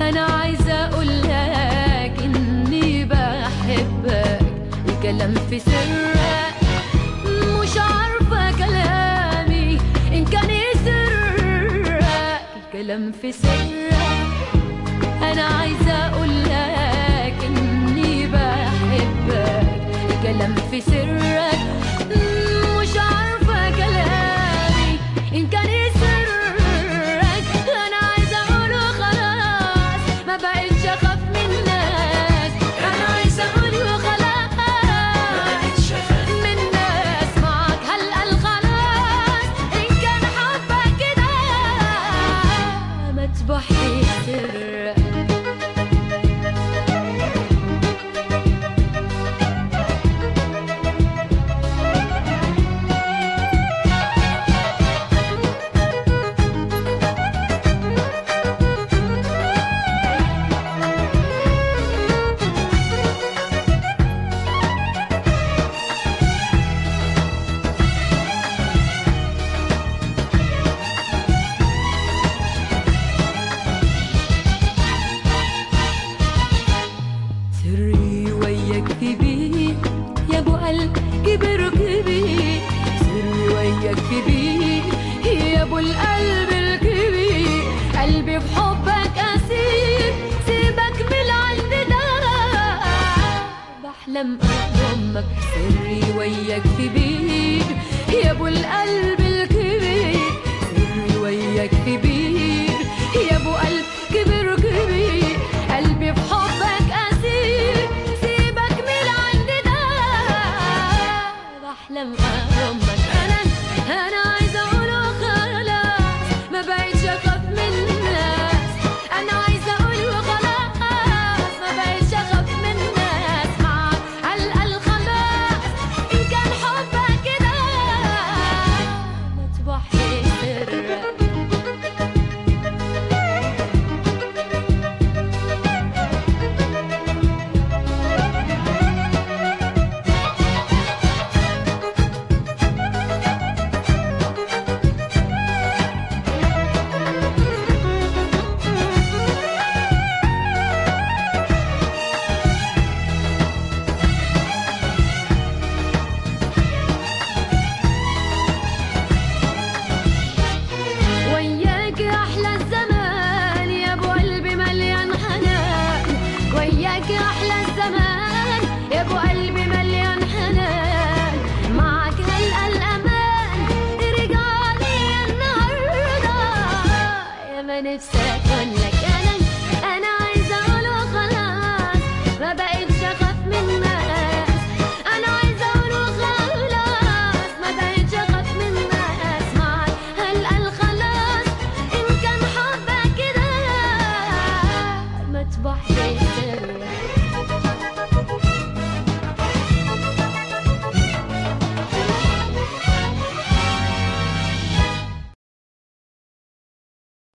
انا عايزه اقول لك اني بحبك الكلام في سرك مش عارفه كلامي ان كان يسرك الكلام في سرك انا عايزه اقول لك اني بحبك الكلام في سرك مش عارفه كلامي ان كان يسرك انا عايزه اقوله خلاص ما بقتش اخاف من الناس انا عايزه اقوله خلاص من الناس معاك هلقى خلاص ان كان حبك كده ما تبحي سرك سري وياك كبير يا ابو قلب كبر كبير سري وياك كبير يا ابو القلب الكبير قلبي في حبك اسير سيبك من العند ده بحلم اضمك سري وياك كبير يا ابو القلب الكبير سري وياك كبير يا ابو قلب كبر كبير قلبي في حبك اسير سيبك من العند ده بحلم اضمك انا انا عايزه اقوله خلاص ما بقتش اخاف من الناس انا عايزه اقوله خلاص ما بقتش اخاف من الناس معاك هلقى الخلاص ان كان حبك كده ما تبحي سرك وياك احلى الزمان يا ابو قلبي مليان حنان وياك احلى الزمان